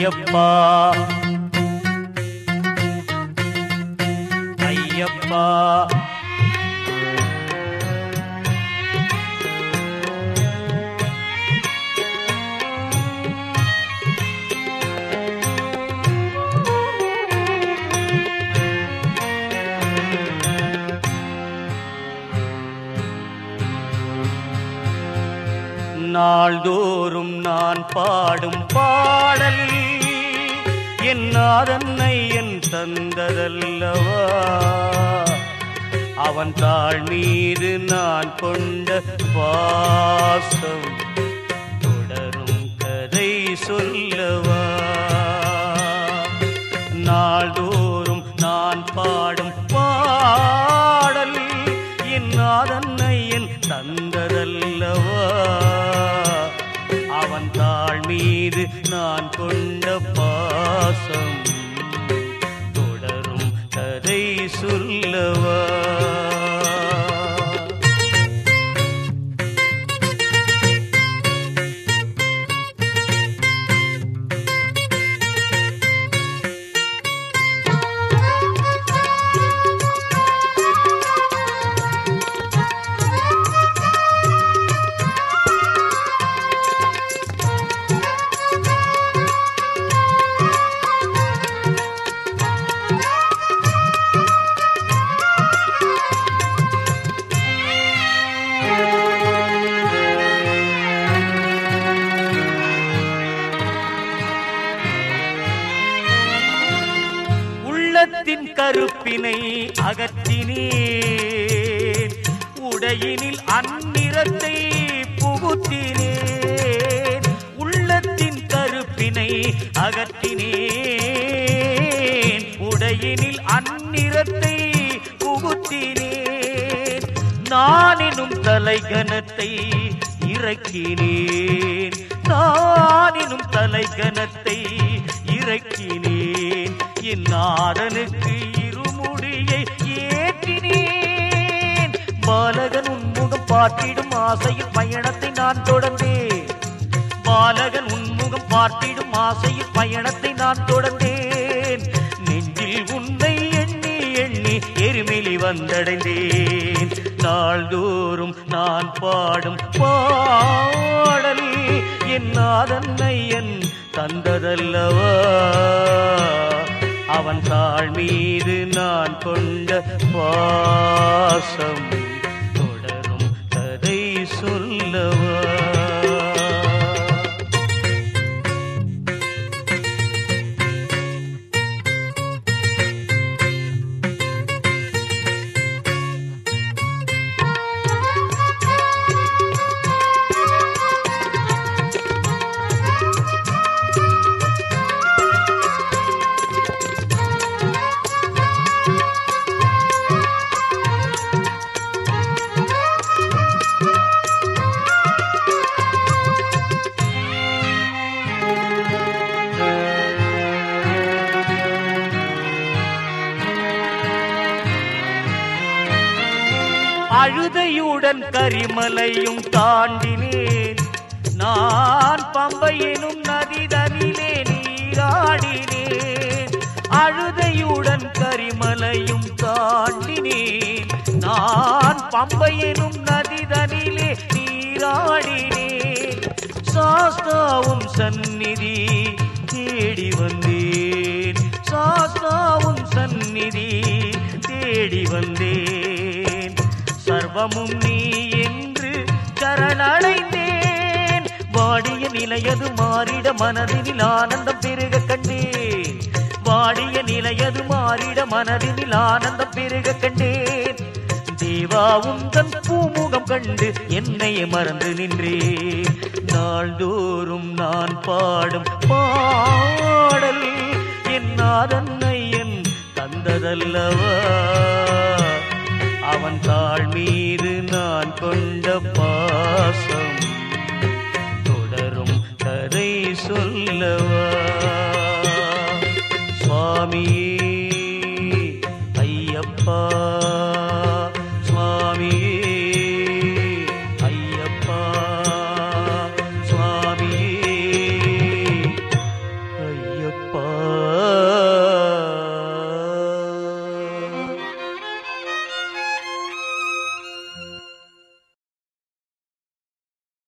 ஐயப்பா ஐயப்பா நாள்தோறும் நான் பாடும் பாடல் என் நாதன்னை என் தந்ததல்லவா அவன் தாழ் மீது நான் கொண்ட பாசம் தொடரும் கதை சொல்லவா நாள்தோறும் நான் பாடும் பாடல் என் நாதன்னை என் தந்ததல்லவா அவன் தாழ் மீது நான் கொண்ட பாசம் தொடரும் கதை சொல்லவா உள்ளத்தின் கருப்பினை அகற்றினேன் உடையினில் அந்நிறத்தை புகுத்தினேன் உள்ளத்தின் கருப்பினை அகற்றினேன் உடையினில் அந்நிறத்தை புகுத்தினேன் நான் எனும் தலைகணத்தை இறக்கினேன் நான் எனும் தலைகணத்தை இறக்கினேன் என் நாதனுக்கு இருமுடியை ஏற்றினேன் பாலகன் உன்முகம் பார்த்திடும் ஆசையில் பயணத்தை நான் தொடர்ந்தேன் பாலகன் உன்முகம் பார்த்திடும் ஆசையில் பயணத்தை நான் தொடர்ந்தேன் நெஞ்சில் உன்னை எண்ணி எண்ணி எருமிலி வந்தடைந்தேன் நாள்தோறும் நான் பாடும் பாடல் என் நாதன்னை என் தந்ததல்லவா அவன் தாழ் மீது நான் கொண்ட பாசம் தொடரும் கதை சொல்லவா அழுதையுடன் கரிமலையும் தாண்டினேன் நான் பம்பை எனும் நதிதனிலே நீராடினேன் அழுதையுடன் கரிமலையும் தாண்டினேன் நான் பம்பை எனும் நதிதனிலே நீராடினேன் சாஸ்தாவும் சந்நிதி தேடி வந்தேன் சாஸ்தாவும் சந்நிதி தேடி வந்தேன் சர்வமும் நீ என்று சரணடைந்தேன் வாடிய நிலையது மாறிட மனதினில் ஆனந்தம் பெருக கண்டேன் வாடிய நிலையது மாறிட மனதினில் ஆனந்தம் பெருக கண்டேன் தேவா உந்தன் பூமுகம் கண்டு என்னை மறந்து நின்றேன் நாள்தோறும் நான் பாடும் பாடல் என் நாதன்னை என் தந்ததல்லவா அவன் தாழ் மீது நான் கொண்ட பாசம்